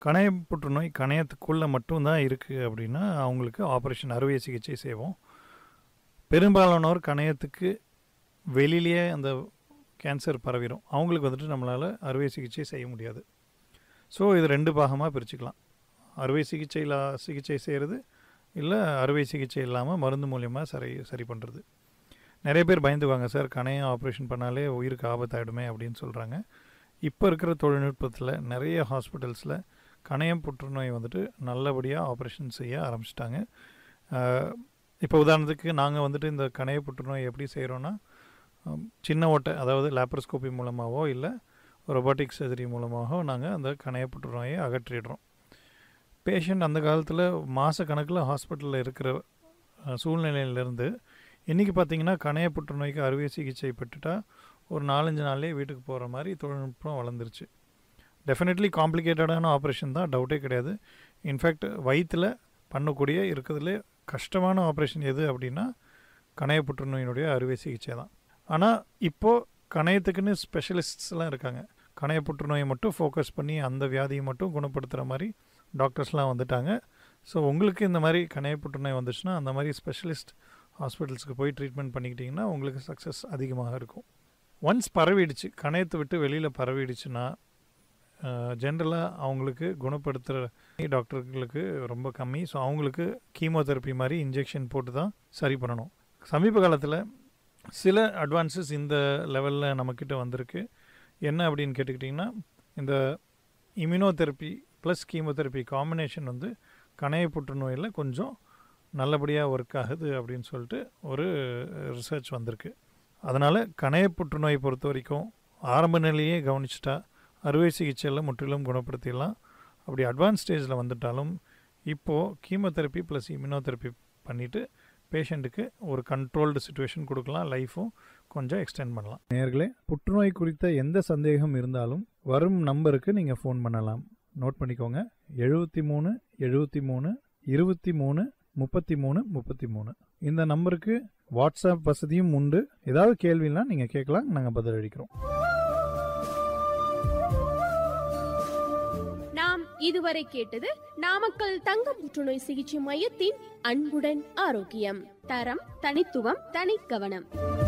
கணைய புற்றுநோய் கணையத்துக்குள்ளே மட்டும்தான் இருக்குது அப்படின்னா அவங்களுக்கு ஆப்ரேஷன் அறுவை சிகிச்சை செய்வோம் பெரும்பாலானோர் கணையத்துக்கு வெளியிலேயே அந்த கேன்சர் பரவிடும் அவங்களுக்கு வந்துட்டு நம்மளால் அறுவை சிகிச்சை செய்ய முடியாது ஸோ இது ரெண்டு பாகமாக பிரிச்சுக்கலாம் அறுவை சிகிச்சையில் சிகிச்சை செய்கிறது இல்லை அறுவை சிகிச்சை இல்லாமல் மருந்து மூலியமாக சரி சரி பண்ணுறது நிறைய பேர் பயந்துவாங்க சார் கணையம் ஆப்ரேஷன் பண்ணாலே உயிருக்கு ஆபத்தாயிடுமே அப்படின்னு சொல்கிறாங்க இப்போ இருக்கிற தொழில்நுட்பத்தில் நிறைய ஹாஸ்பிட்டல்ஸில் கணையம் புற்றுநோய் வந்துட்டு நல்லபடியாக ஆப்ரேஷன் செய்ய ஆரம்பிச்சிட்டாங்க இப்போ உதாரணத்துக்கு நாங்கள் வந்துட்டு இந்த கணைய புற்றுநோய் எப்படி செய்கிறோன்னா சின்ன ஓட்டை அதாவது லேப்ரோஸ்கோபி மூலமாகவோ இல்லை ரொபாட்டிக் சர்ஜரி மூலமாகவோ நாங்கள் அந்த கணைய புற்றுநோயை அகற்றிடுறோம் பேஷண்ட் அந்த காலத்தில் மாத கணக்கில் ஹாஸ்பிட்டலில் இருக்கிற அஹ், சூழ்நிலையிலேருந்து இன்றைக்கி பார்த்தீங்கன்னா கணைய புற்றுநோய்க்கு அறுவை சிகிச்சை பெற்றுட்டா ஒரு நாலஞ்சு நாள்லேயே வீட்டுக்கு போகிற மாதிரி தொழில்நுட்பம் வளர்ந்துருச்சு டெஃபினெட்லி காம்ப்ளிகேட்டடான ஆப்ரேஷன் தான் டவுட்டே கிடையாது இன்ஃபேக்ட் வயிற்றில் பண்ணக்கூடிய இருக்கிறதுலே கஷ்டமான ஆப்ரேஷன் எது அப்படின்னா கணைய புற்றுநோயினுடைய அறுவை சிகிச்சை தான் ஆனால் இப்போது கணையத்துக்குன்னு ஸ்பெஷலிஸ்ட்ஸ்லாம் இருக்காங்க கணைய புற்றுநோயை மட்டும் ஃபோக்கஸ் பண்ணி அந்த வியாதியை மட்டும் குணப்படுத்துகிற மாதிரி டாக்டர்ஸ்லாம் வந்துட்டாங்க ஸோ உங்களுக்கு இந்த மாதிரி கணைய புற்றுநோய் வந்துச்சுன்னா அந்த மாதிரி ஸ்பெஷலிஸ்ட் ஹாஸ்பிட்டல்ஸ்க்கு போய் ட்ரீட்மெண்ட் பண்ணிக்கிட்டிங்கன்னா உங்களுக்கு சக்ஸஸ் அதிகமாக இருக்கும் ஒன்ஸ் பரவிடுச்சு கணையத்தை விட்டு வெளியில் பரவிடுச்சுன்னா ஜென்ரலாக அவங்களுக்கு குணப்படுத்துகிற டாக்டர்களுக்கு ரொம்ப கம்மி ஸோ அவங்களுக்கு கீமோதெரப்பி மாதிரி இன்ஜெக்ஷன் போட்டு தான் சரி பண்ணணும் சமீப காலத்தில் சில அட்வான்சஸ் இந்த லெவலில் நம்மக்கிட்ட வந்திருக்கு என்ன அப்படின்னு கேட்டுக்கிட்டிங்கன்னா இந்த இம்யூனோதெரப்பி ப்ளஸ் கீமோதெரப்பி காம்பினேஷன் வந்து கணைய புற்றுநோயில் கொஞ்சம் நல்லபடியாக ஒர்க் ஆகுது அப்படின்னு சொல்லிட்டு ஒரு ரிசர்ச் வந்திருக்கு அதனால் கணைய புற்றுநோய் பொறுத்த வரைக்கும் ஆரம்ப நிலையே கவனிச்சிட்டா அறுவை சிகிச்சையில் முற்றிலும் குணப்படுத்திடலாம் அப்படி அட்வான்ஸ் ஸ்டேஜில் வந்துட்டாலும் இப்போது கீமோதெரப்பி ப்ளஸ் இம்யூனோதெரப்பி பண்ணிவிட்டு பேஷண்ட்டுக்கு ஒரு கண்ட்ரோல்டு சுச்சுவேஷன் கொடுக்கலாம் லைஃப்பும் கொஞ்சம் எக்ஸ்டெண்ட் பண்ணலாம் நேர்களே புற்றுநோய் குறித்த எந்த சந்தேகம் இருந்தாலும் வரும் நம்பருக்கு நீங்கள் ஃபோன் பண்ணலாம் நோட் பண்ணிக்கோங்க எழுபத்தி மூணு எழுபத்தி மூணு இருபத்தி மூணு முப்பத்தி மூணு முப்பத்தி மூணு இந்த நம்பருக்கு வாட்ஸ்அப் வசதியும் உண்டு ஏதாவது கேள்வினா நீங்கள் கேட்கலாம் நாங்கள் பதிலளிக்கிறோம் நாம் இதுவரை கேட்டது நாமக்கல் தங்க புற்றுநோய் சிகிச்சை மையத்தின் அன்புடன் ஆரோக்கியம் தரம் தனித்துவம் தனி கவனம்